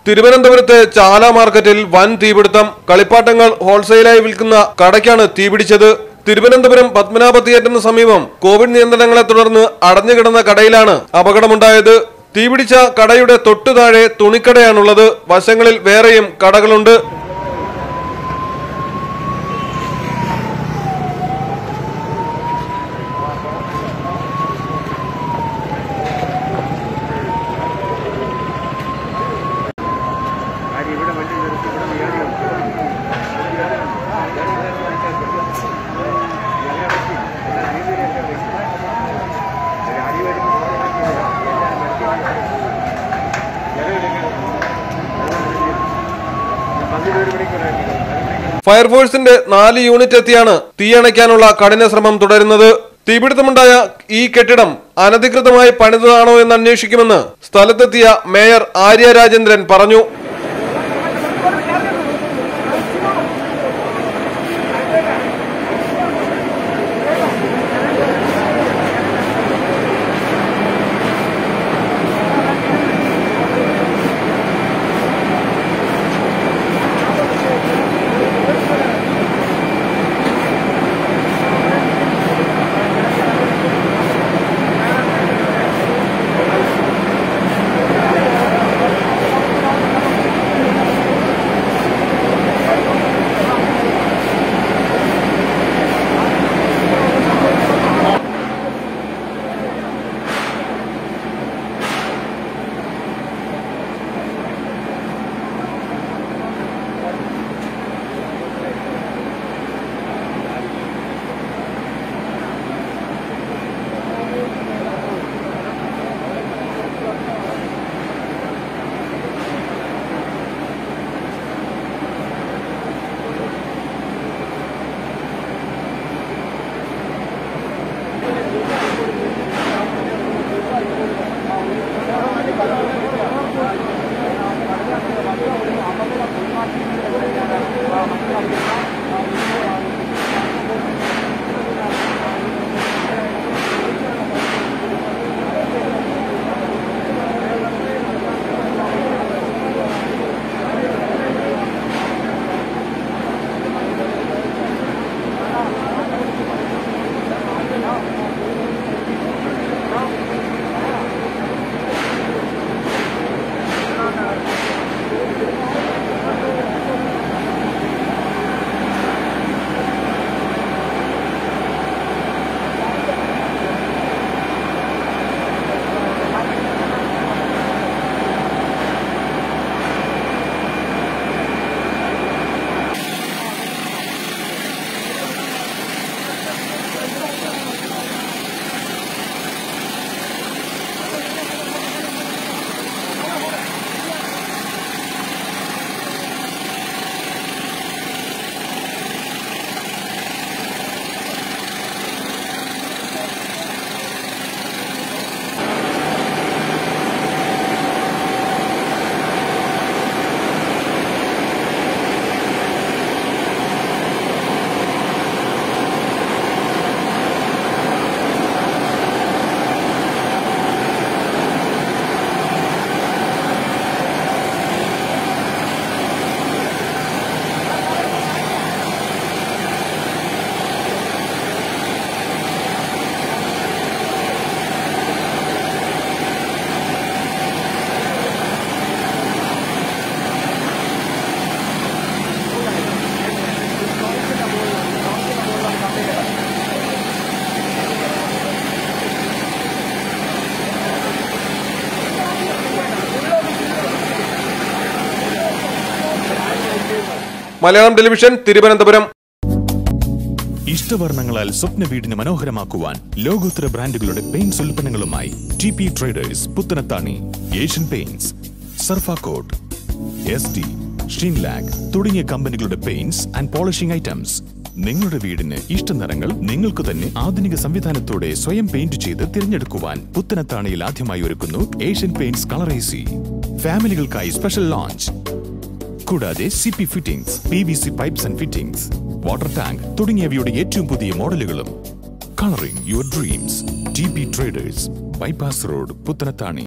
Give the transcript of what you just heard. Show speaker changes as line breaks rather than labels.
തിരുവനന്തപുരത്തെ ചാല മാർക്കറ്റിൽ വൻ തീപിടുത്തം കളിപ്പാട്ടങ്ങൾ ഹോൾസെയിലായി വിൽക്കുന്ന കടയ്ക്കാണ് തീപിടിച്ചത് തിരുവനന്തപുരം പത്മനാഭ തിയേറ്ററിന് സമീപം കോവിഡ് നിയന്ത്രണങ്ങളെ തുടർന്ന് അടഞ്ഞുകിടന്ന കടയിലാണ് അപകടമുണ്ടായത് തീപിടിച്ച കടയുടെ തൊട്ടു താഴെ തുണിക്കടയാണുള്ളത് വശങ്ങളിൽ വേറെയും കടകളുണ്ട് ഫയർഫോഴ്സിന്റെ നാല് യൂണിറ്റ് എത്തിയാണ് തീയണയ്ക്കാനുള്ള കഠിന ശ്രമം തുടരുന്നത് തീപിടുത്തമുണ്ടായ ഈ കെട്ടിടം അനധികൃതമായി പണിതതാണോ എന്ന് അന്വേഷിക്കുമെന്ന് സ്ഥലത്തെത്തിയ മേയർ ആര്യ രാജേന്ദ്രൻ പറഞ്ഞു മലയാളം ടെലിവിഷൻ തിരുവനന്തപുരം
ഇഷ്ടവർണ്ണങ്ങളാൽ സ്വപ്ന വീടിന് മനോഹരമാക്കുവാൻ ലോകോത്തര ബ്രാൻഡുകളുടെ പെയിന്റ്സ് ഉൽപ്പന്നങ്ങളുമായി T P Traders Puthanathani Asian Paints Surfacoat S D Sheenlac തുടങ്ങിയ കമ്പനികളുടെ പെയിന്റ്സ് ആൻഡ് പോളിഷിംഗ് ഐറ്റംസ് നിങ്ങളുടെ വീടിന് ഇഷ്ട നിറങ്ങൾ നിങ്ങൾക്ക് തന്നെ ആധുനിക സംവിധാനത്തോടെ സ്വയം പെയിന്റ് ചെയ്ത് തിരഞ്ഞെടുക്കുവാൻ പുത്തനത്താണിയിൽ ആദ്യമായി ഒരുക്കുന്നു ഏഷ്യൻ പെയിന്റ്സ് കളറേസി ഫാമിലികൾക്കായി സ്പെഷ്യൽ ലോഞ്ച് കൂടാതെ C P fittings P V C pipes and fittings water tank തുടങ്ങിയവയുടെ ഏറ്റവും പുതിയ മോഡലുകളും colouring your dreams T P Traders bypass road Puthanathani